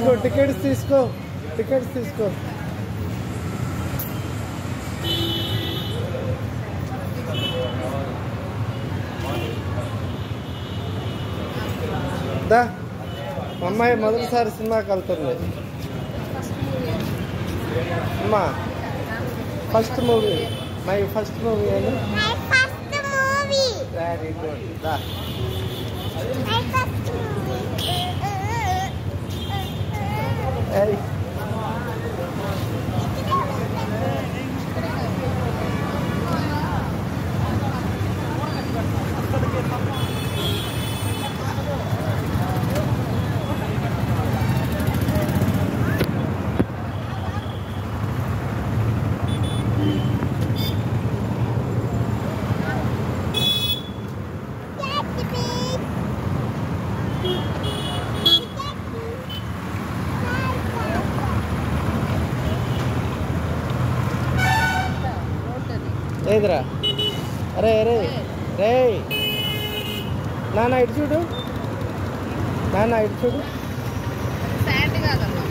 తీసుకో టికెట్స్ తీసుకో టికెట్స్ తీసుకో దా మా అమ్మాయి మొదటిసారి సినిమాకి వెళ్తుంది అమ్మా first movie my first movie అని My first movie. Very good దా My first movie. ఏయ్ ఏదిరా అరే అరే రే నాన్న ఇటు చూడు నాన్న ఇటు చూడు శాండ్ కాదమ్మా